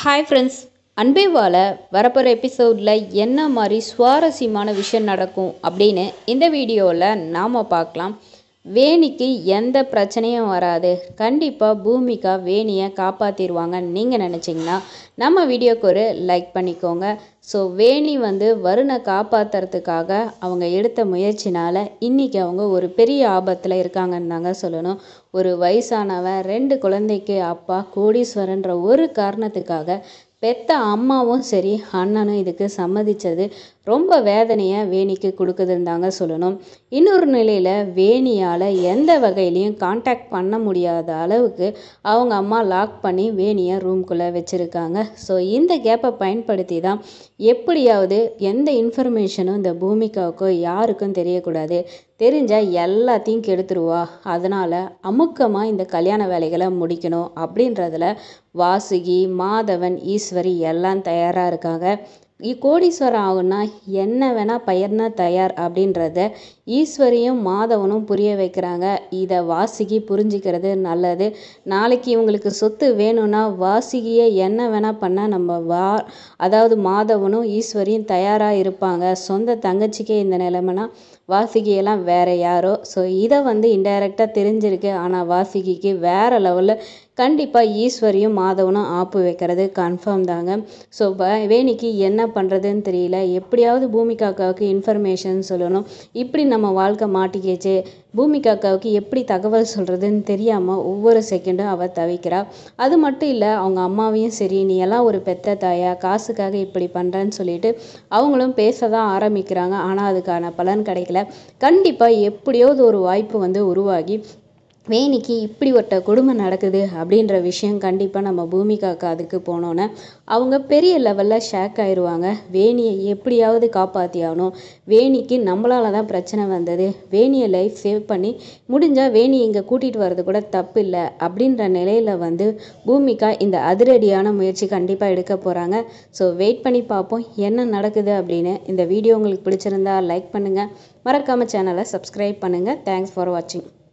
hi friends அன்பேவால வரப்போகிற எபிசோடில் என்ன மாதிரி சுவாரஸ்யமான விஷயம் நடக்கும் அப்படின்னு இந்த வீடியோவில் நாம் பார்க்கலாம் வேணிக்கு எந்த பிரச்சனையும் வராது கண்டிப்பாக பூமிகா வேணியை காப்பாற்றிடுவாங்க நீங்கள் நினச்சிங்கன்னா நம்ம வீடியோக்கு ஒரு லைக் பண்ணிக்கோங்க ஸோ வேணி வந்து வருணை காப்பாற்றுறதுக்காக அவங்க எடுத்த முயற்சினால் இன்றைக்கி அவங்க ஒரு பெரிய ஆபத்தில் இருக்காங்கன்னு தாங்க சொல்லணும் ஒரு வயசானவன் ரெண்டு குழந்தைக்கு அப்பா கோடீஸ்வரன்ற ஒரு காரணத்துக்காக பெத்த அம்மாவும் சரி அண்ணனும் இதுக்கு சம்மதிச்சது ரொம்ப வேதனையை வேணிக்கு கொடுக்குதுன்னு தாங்க சொல்லணும் இன்னொரு நிலையில் வேணியால் எந்த வகையிலையும் காண்டாக்ட் பண்ண முடியாத அளவுக்கு அவங்க அம்மா லாக் பண்ணி வேணியை ரூம்குள்ளே வச்சுருக்காங்க ஸோ இந்த கேப்பை பயன்படுத்தி தான் எப்படியாவது எந்த இன்ஃபர்மேஷனும் இந்த பூமிகாவுக்கோ யாருக்கும் தெரியக்கூடாது தெரிஞ்சால் எல்லாத்தையும் கெடுத்துருவா அதனால் அமுக்கமாக இந்த கல்யாண வேலைகளை முடிக்கணும் அப்படின்றதுல வாசுகி மாதவன் ஈஸ்வரி எல்லாம் தயாராக இருக்காங்க இ- கோடீஸ்வரன் ஆகுனா என்ன வேணால் பயிர்னா தயார் அப்படின்றத ஈஸ்வரியும் மாதவனும் புரிய வைக்கிறாங்க இதை வாசுகி புரிஞ்சுக்கிறது நல்லது நாளைக்கு இவங்களுக்கு சொத்து வேணும்னா வாசுகியை என்ன வேணால் பண்ண நம்ம வா அதாவது மாதவனும் ஈஸ்வரியும் தயாராக இருப்பாங்க சொந்த தங்கச்சிக்கே இந்த நிலைமைனா வாசுகியெல்லாம் வேற யாரோ ஸோ இதை வந்து இன்டைரக்டாக தெரிஞ்சிருக்கு ஆனால் வாசுகிக்கு வேற லெவலில் கண்டிப்பாக ஈஸ்வரியும் மாதவனும் ஆப்பு வைக்கிறது கன்ஃபார்ம் தாங்க ஸோ வேணிக்கு என்ன பண்ணுறதுன்னு தெரியல எப்படியாவது பூமிகாக்காவுக்கு இன்ஃபர்மேஷன் சொல்லணும் இப்படி நம்ம வாழ்க்கை மாட்டிக்கிச்சு பூமிகாக்காவுக்கு எப்படி தகவல் சொல்கிறதுன்னு தெரியாமல் ஒவ்வொரு செகண்டும் அவள் தவிக்கிறா அது மட்டும் இல்லை அவங்க அம்மாவையும் சரி நீ எல்லாம் ஒரு பெத்த தாயா காசுக்காக இப்படி பண்ணுறேன்னு சொல்லிட்டு அவங்களும் பேச தான் ஆரம்பிக்கிறாங்க ஆனால் அதுக்கான பலன் கிடைக்கல கண்டிப்பாக எப்படியாவது ஒரு வாய்ப்பு வந்து உருவாகி வேணிக்கு இப்படி ஒட்ட கொடுமை நடக்குது அப்படின்ற விஷயம் கண்டிப்பாக நம்ம பூமிகா காதுக்கு போனோன்னே அவங்க பெரிய லெவலில் ஷேக் ஆயிடுவாங்க வேணியை எப்படியாவது காப்பாற்றி ஆகணும் வேணிக்கு நம்மளால தான் பிரச்சனை வந்தது வேணியை லைஃப் சேவ் பண்ணி முடிஞ்சால் வேணி இங்கே கூட்டிகிட்டு வர்றது கூட தப்பு இல்லை அப்படின்ற நிலையில் வந்து பூமிகா இந்த அதிரடியான முயற்சி கண்டிப்பாக எடுக்க போகிறாங்க ஸோ வெயிட் பண்ணி பார்ப்போம் என்ன நடக்குது அப்படின்னு இந்த வீடியோ உங்களுக்கு பிடிச்சிருந்தா லைக் பண்ணுங்கள் மறக்காமல் சேனலை சப்ஸ்கிரைப் பண்ணுங்கள் தேங்க்ஸ் ஃபார் வாட்சிங்